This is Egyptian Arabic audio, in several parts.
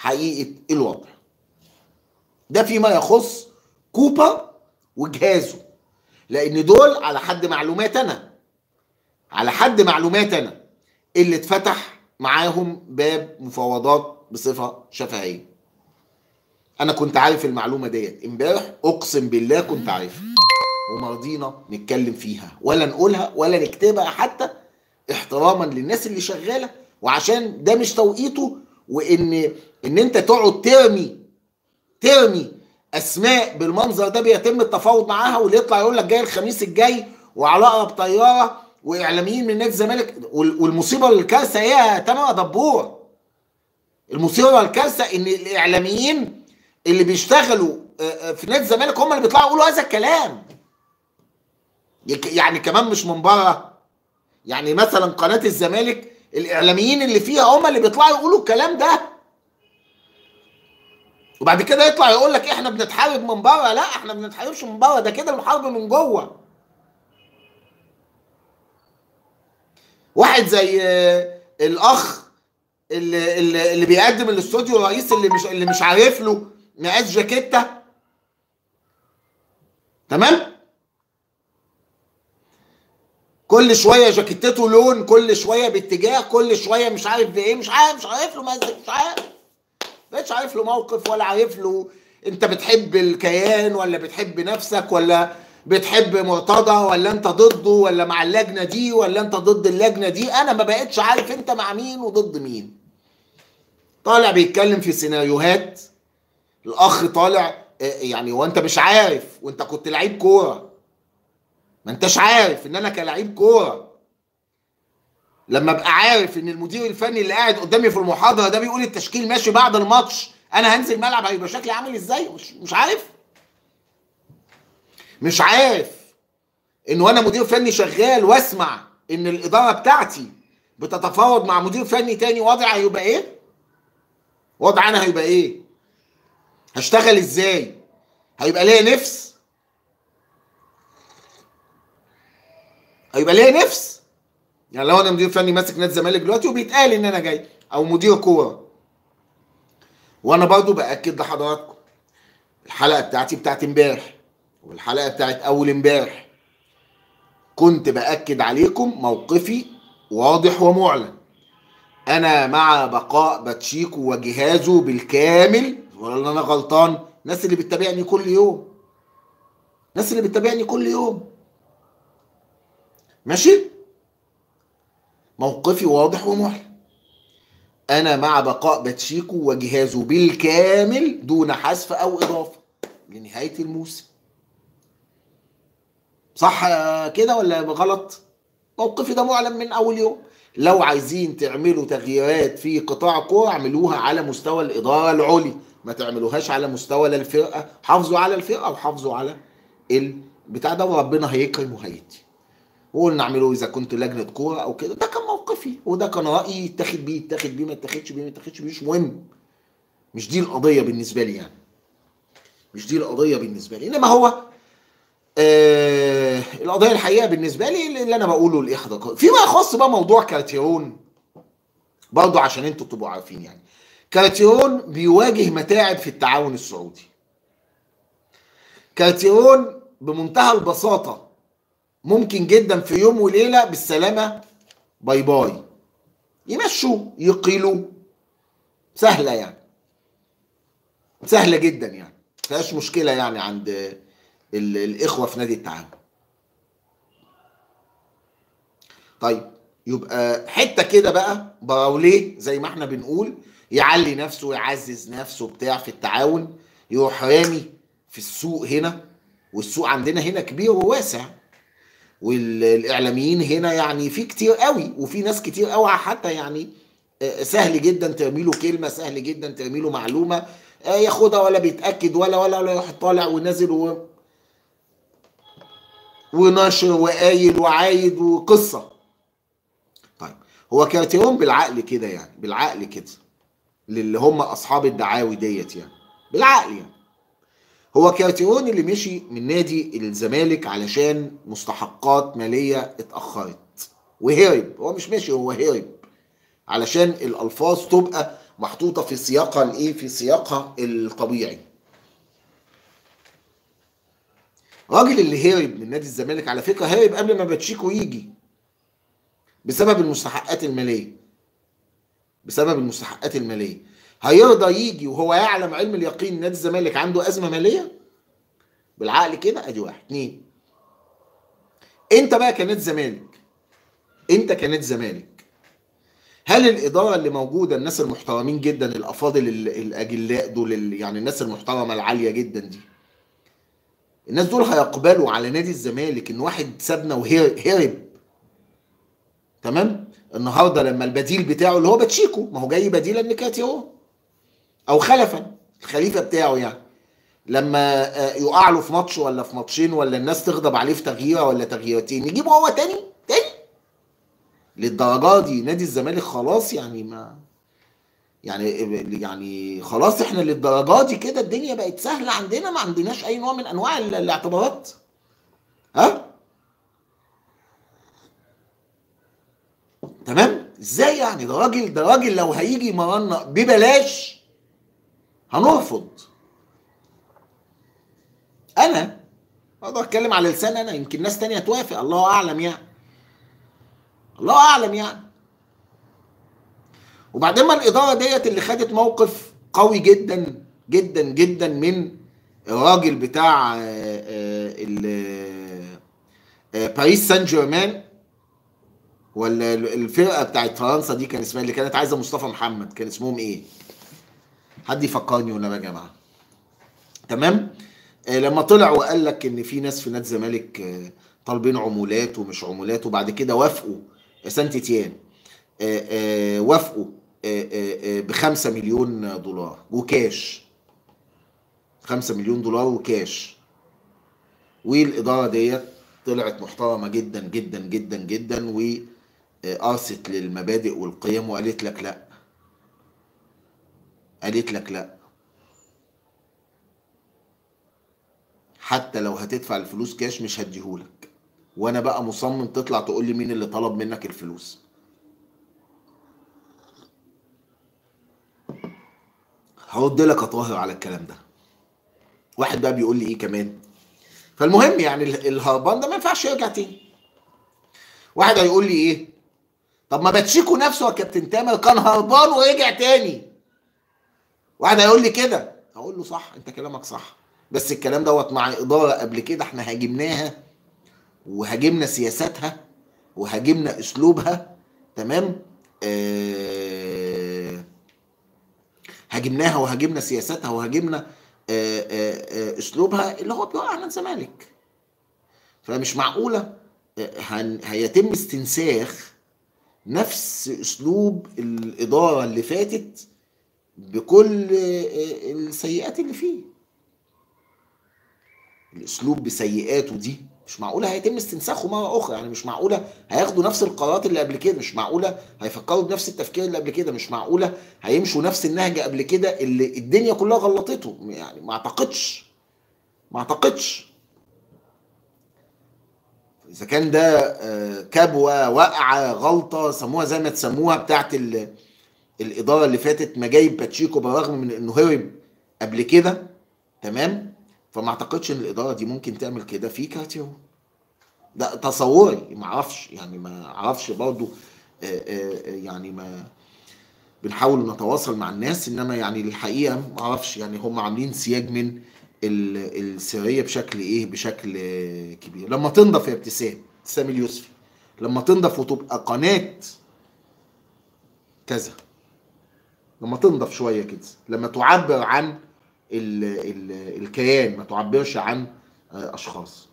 حقيقه الوضع ده فيما يخص كوبر وجهازه لان دول على حد معلومات انا على حد معلومات انا اللي اتفتح معاهم باب مفاوضات بصفه شفهيه انا كنت عارف المعلومه ديت امبارح اقسم بالله كنت عارفها وما رضينا نتكلم فيها ولا نقولها ولا نكتبها حتى احتراما للناس اللي شغاله وعشان ده مش توقيته وان ان انت تقعد ترمي ترمي اسماء بالمنظر ده بيتم التفاوض معاها واللي يطلع يقول لك جاي الخميس الجاي وعلى اقرب طياره واعلاميين من نادي الزمالك وال- والمصيبه والكارثه ايه يا تامر يا دبور المصيبه والكارثه ان الاعلاميين اللي بيشتغلوا آه، آه، في نادي الزمالك هم اللي بيطلعوا يقولوا هذا الكلام يك- يعني كمان مش من بره يعني مثلا قناه الزمالك الاعلاميين اللي فيها هم اللي بيطلعوا يقولوا الكلام ده وبعد كده يطلع يقول لك احنا بنتحارب من بره لا احنا ما بنتحاربش من بره ده كده الحرب من جوه واحد زي آه، الاخ اللي اللي, اللي بيقدم الاستوديو الرئيس اللي مش اللي مش عارف له مقاس جاكيته تمام كل شويه جاكيتته لون كل شويه باتجاه كل شويه مش عارف بايه مش عارف مش عارف له مزج مش عارف مش عارف له موقف ولا عارف له انت بتحب الكيان ولا بتحب نفسك ولا بتحب مرتضى ولا انت ضده ولا مع اللجنه دي ولا انت ضد اللجنه دي انا ما بقتش عارف انت مع مين وضد مين طالع بيتكلم في سيناريوهات الاخ طالع اه، يعني وانت مش عارف وانت كنت لعيب كوره ما انتش عارف ان انا كلاعب كوره لما ابقى عارف ان المدير الفني اللي قاعد قدامي في المحاضره ده بيقول التشكيل ماشي بعد الماتش انا هنزل ملعب هيبقى شكلي عامل ازاي مش, مش عارف مش عارف ان وانا مدير فني شغال واسمع ان الاداره بتاعتي بتتفاوض مع مدير فني تاني وضع هيبقى ايه وضع انا هيبقى ايه هشتغل ازاي هيبقى ليا نفس هيبقى ليا نفس يعني لو انا مدير فني ماسك نادي الزمالك دلوقتي وبيتقال ان انا جاي او مدير كوره وانا برضو باكد لحضراتكم الحلقه بتاعتي بتاعت امبارح والحلقه بتاعت اول امبارح كنت باكد عليكم موقفي واضح ومعلن انا مع بقاء باتشيكو وجهازه بالكامل ولا انا غلطان الناس اللي بتتابعني كل يوم الناس اللي بتتابعني كل يوم ماشي موقفي واضح ومعلن انا مع بقاء باتشيكو وجهازه بالكامل دون حذف او اضافه لنهايه الموسم صح كده ولا غلط موقفي ده معلن من اول يوم لو عايزين تعملوا تغييرات في قطاع الكوره اعملوها على مستوى الاداره العليا ما تعملوهاش على مستوى لا الفرقه حافظوا على الفرقه وحافظوا على البتاع ده وربنا هيكرم وهيدي وقلنا اعملوا اذا كنت لجنه كوره او كده ده كان موقفي وده كان رايي يتاخد بيه يتاخد بيه ما يتاخدش بيه ما يتاخدش بيه مش مهم مش دي القضيه بالنسبه لي يعني مش دي القضيه بالنسبه لي انما هو آه القضيه الحقيقه بالنسبه لي اللي انا بقوله الاحداق فيما يخص بقى موضوع كارتيرون برضه عشان انتوا تبقوا عارفين يعني كارتيرون بيواجه متاعب في التعاون السعودي كارتيرون بمنتهى البساطه ممكن جدا في يوم وليله بالسلامه باي باي يمشوا يقيلوا سهله يعني سهله جدا يعني فيهاش مشكله يعني عند ال- الاخوه في نادي التعاون طيب يبقى حته كده بقى براوليه زي ما احنا بنقول يعلي نفسه ويعزز نفسه بتاع في التعاون يروح رامي في السوق هنا والسوق عندنا هنا كبير وواسع والاعلاميين هنا يعني في كتير قوي وفي ناس كتير قوي حتى يعني آه، سهل جدا ترمي له كلمه سهل جدا ترمي له معلومه آه، ياخدها ولا بيتاكد ولا ولا ولا يروح طالع ونازل و... ونشر وقايل وعايد وقصه طيب هو كارتيرون بالعقل كده يعني بالعقل كده للي هم اصحاب الدعاوي ديت يعني بالعقل يعني هو كارتيرون اللي مشي من نادي الزمالك علشان مستحقات ماليه اتاخرت وهرب هو مش ماشي هو هرب علشان الالفاظ تبقى محطوطه في سياقها الايه في سياقها الطبيعي راجل اللي هرب من نادي الزمالك على فكره هرب قبل ما باتشيكو يجي بسبب المستحقات الماليه بسبب المستحقات الماليه هيرضى يجي وهو يعلم علم اليقين نادي الزمالك عنده ازمه ماليه بالعقل كده ادي واحد اتنين انت بقى كنادي زمالك انت كنادي زمالك هل الاداره اللي موجوده الناس المحترمين جدا الافاضل ال- الاجلاء دول ال- يعني الناس المحترمه العاليه جدا دي الناس دول هيقبلوا على نادي الزمالك ان واحد سابنا وهرب تمام النهارده لما البديل بتاعه اللي هو باتشيكو ما هو جاي بديلا لكاتي اهو او خلفا الخليفه بتاعه يعني لما آه، يقع له في ماتش ولا في ماتشين ولا الناس تغضب عليه في تغييره ولا تغييرتين يجيبه هو تاني تاني للدرجه دي نادي الزمالك خلاص يعني ما يعني يعني خلاص احنا للدرجه دي كده الدنيا بقت سهله عندنا ما عندناش اي نوع من انواع ال- الاعتبارات ها تمام ازاي يعني ده راجل ده راجل لو هيجي يمرنا ببلاش هنرفض انا اقدر اتكلم على لسان انا يمكن ناس تانية توافق الله اعلم يعني الله اعلم يعني وبعدين ما الاداره ديت اللي خدت موقف قوي جدا جدا جدا من الراجل بتاع آه، آه، ال- آه، باريس سان جيرمان ولا الفرقه بتاعت فرنسا دي كان اسمها اللي كانت عايزه مصطفى محمد كان اسمهم ايه؟ حد يفكرني ولا يا جماعه؟ تمام؟ آه، لما طلع وقال لك ان في ناس في نادي الزمالك آه، طالبين عمولات ومش عمولات وبعد كده وافقوا سانت تيان آه، آه، وافقوا ب 5 مليون دولار وكاش 5 مليون دولار وكاش والاداره ديت طلعت محترمه جدا جدا جدا جدا وقاست للمبادئ والقيم وقالت لك لا قالت لك لا حتى لو هتدفع الفلوس كاش مش هديهولك وانا بقى مصمم تطلع تقول لي مين اللي طلب منك الفلوس هرد لك يا طاهر على الكلام ده واحد بقى بيقول لي ايه كمان فالمهم يعني ال- الهربان ده ما ينفعش يرجع تاني واحد هيقول لي ايه طب ما باتشيكو نفسه يا كابتن تامر كان هربان ورجع تاني واحد هيقول لي كده هقول له صح انت كلامك صح بس الكلام دوت مع اداره قبل كده احنا هاجمناها وهاجمنا سياساتها وهاجمنا اسلوبها تمام آه هاجمناها وهاجمنا سياساتها وهاجمنا آه، آه، آه، اسلوبها اللي هو بيوقع على الزمالك فمش معقوله آه، هن- هيتم استنساخ نفس اسلوب الاداره اللي فاتت بكل آه، السيئات اللي فيه الاسلوب بسيئاته دي مش معقوله هيتم استنساخه مره اخرى يعني مش معقوله هياخدوا نفس القرارات اللي قبل كده مش معقوله هيفكروا بنفس التفكير اللي قبل كده مش معقوله هيمشوا نفس النهج قبل كده اللي الدنيا كلها غلطته يعني ما اعتقدش ما اعتقدش اذا كان ده آه، كبوه وقعه غلطه سموها زي ما تسموها بتاعت ال- الاداره اللي فاتت ما جايب باتشيكو بالرغم من انه هرب قبل كده تمام فما اعتقدش ان الاداره دي ممكن تعمل كده في كاتيو ده تصوري ما اعرفش يعني ما اعرفش برضو آه، آه، آه، يعني ما بنحاول نتواصل مع الناس انما يعني الحقيقه ما اعرفش يعني هم عاملين سياج من ال- السريه بشكل ايه بشكل آه، كبير لما تنضف يا ابتسام ابتسام اليوسفي لما تنضف وتبقى قناه كذا لما تنضف شويه كده لما تعبر عن ال ال الكيان ما تعبرش عن آه، اشخاص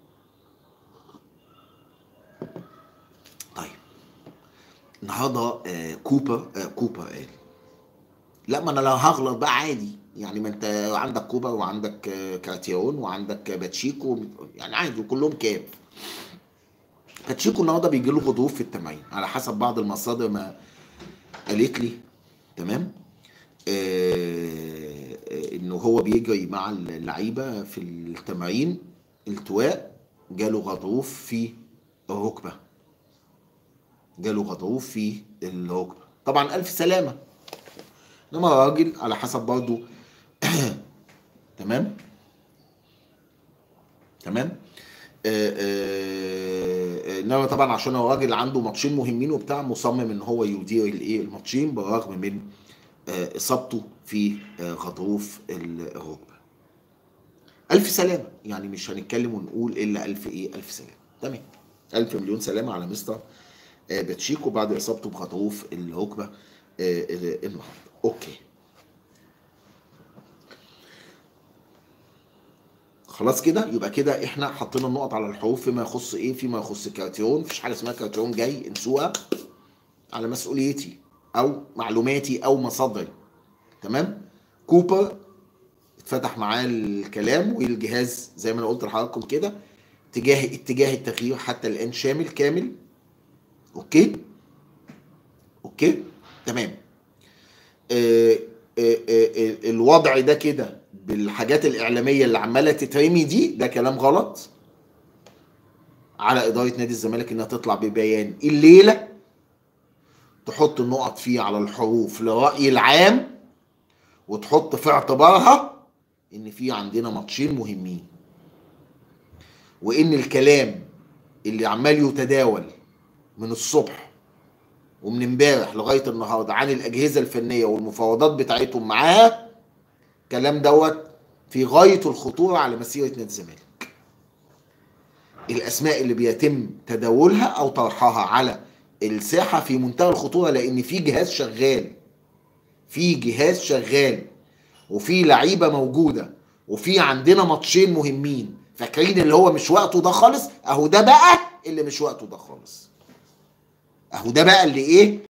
طيب النهارده آه، كوبر آه، كوبر قال لا ما انا لو هغلط بقى عادي يعني ما انت عندك كوبر وعندك آه، كارتيرون وعندك باتشيكو يعني عادي وكلهم كام باتشيكو النهارده بيجي له غضروف في التمرين على حسب بعض المصادر ما قالت لي تمام آه، آه، انه هو بيجري مع اللعيبه في التمارين التواء جاله غضروف في الركبه جاله غضروف في الركبه طبعا الف سلامه انما راجل على حسب برضو تمام تمام آه، آه، آه، انما طبعا عشان هو راجل عنده ماتشين مهمين وبتاع مصمم ان هو يدير الايه الماتشين بالرغم من آه، اصابته في آه، غضروف الركبه الف سلامه يعني مش هنتكلم ونقول الا الف ايه الف سلامه تمام الف مليون سلامه على مستر آه، باتشيكو بعد اصابته بغضروف الركبه آه، آه، النهارده اوكي خلاص كده يبقى كده احنا حطينا النقط على الحروف فيما يخص ايه فيما يخص كارتيون مفيش حاجه اسمها كارتيون جاي انسوها على مسؤوليتي او معلوماتي او مصادري تمام كوبر اتفتح معاه الكلام والجهاز زي ما انا قلت لحضراتكم كده اتجاه اتجاه التغيير حتى الان شامل كامل اوكي اوكي تمام آه، آه، آه، آه، الوضع ده كده بالحاجات الاعلاميه اللي عماله تترمي دي ده كلام غلط على اداره نادي الزمالك انها تطلع ببيان الليله تحط النقط فيه على الحروف للراي العام وتحط في اعتبارها ان في عندنا ماتشين مهمين وان الكلام اللي عمال يتداول من الصبح ومن امبارح لغايه النهارده عن الاجهزه الفنيه والمفاوضات بتاعتهم معاها كلام دوت في غايه الخطوره على مسيره نادي الزمالك. الاسماء اللي بيتم تداولها او طرحها على الساحه في منتهى الخطوره لان في جهاز شغال. في جهاز شغال وفي لعيبه موجوده وفي عندنا ماتشين مهمين فاكرين اللي هو مش وقته ده خالص اهو ده بقى اللي مش وقته ده خالص. اهو ده بقى اللي ايه